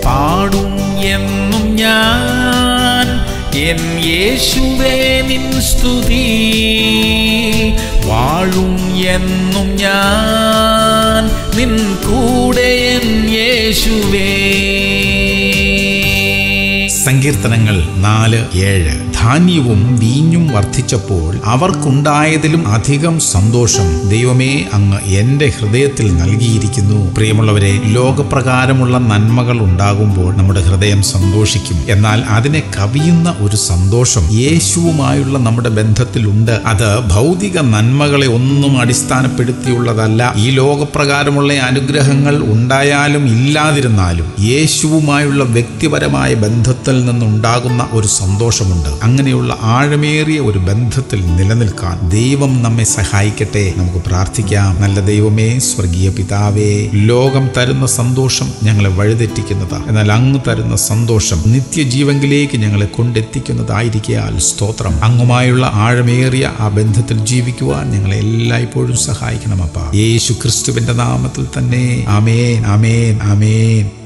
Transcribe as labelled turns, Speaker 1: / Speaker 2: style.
Speaker 1: പാടും എന്നും ഞാൻ എൻ യേശുവേ നിൻ സ്തുതി വാഴും എന്നും ഞാൻ നിൻ കൂടെ എൻ യേശുവേ
Speaker 2: സങ്കീർത്തനങ്ങൾ നാല് ഏഴ് ധാന്യവും വീഞ്ഞും വർദ്ധിച്ചപ്പോൾ അവർക്കുണ്ടായതിലും അധികം സന്തോഷം ദൈവമേ അങ്ങ് എന്റെ ഹൃദയത്തിൽ നൽകിയിരിക്കുന്നു പ്രിയമുള്ളവരെ ലോകപ്രകാരമുള്ള നന്മകൾ ഉണ്ടാകുമ്പോൾ നമ്മുടെ ഹൃദയം സന്തോഷിക്കും എന്നാൽ അതിനെ കവിയുന്ന ഒരു സന്തോഷം യേശുവുമായുള്ള നമ്മുടെ ബന്ധത്തിലുണ്ട് അത് ഭൗതിക നന്മകളെ ഒന്നും അടിസ്ഥാനപ്പെടുത്തിയുള്ളതല്ല ഈ ലോകപ്രകാരമുള്ള അനുഗ്രഹങ്ങൾ ഉണ്ടായാലും ഇല്ലാതിരുന്നാലും യേശുവുമായുള്ള വ്യക്തിപരമായ ബന്ധത്തിൽ നിന്നുണ്ടാകുന്ന ഒരു സന്തോഷമുണ്ട് അങ്ങനെയുള്ള ആഴമേറിയ ഒരു ബന്ധത്തിൽ നിലനിൽക്കാൻ ദൈവം നമ്മെ സഹായിക്കട്ടെ നമുക്ക് പ്രാർത്ഥിക്കാം നല്ല ദൈവമേ സ്വർഗീയ പിതാവേ ലോകം തരുന്ന സന്തോഷം ഞങ്ങളെ വഴിതെറ്റിക്കുന്നതാണ് എന്നാൽ അങ്ങ് തരുന്ന സന്തോഷം നിത്യജീവങ്കിലേക്ക് ഞങ്ങളെ കൊണ്ടെത്തിക്കുന്നതായിരിക്കാൽ സ്തോത്രം അങ്ങുമായുള്ള ആഴമേറിയ ആ ബന്ധത്തിൽ ജീവിക്കുവാൻ ഞങ്ങളെ എല്ലായ്പ്പോഴും സഹായിക്കണമപ്പ യേശു ക്രിസ്തുവിന്റെ നാമത്തിൽ തന്നെ ആമേൻ ആമേൻ ആമേൻ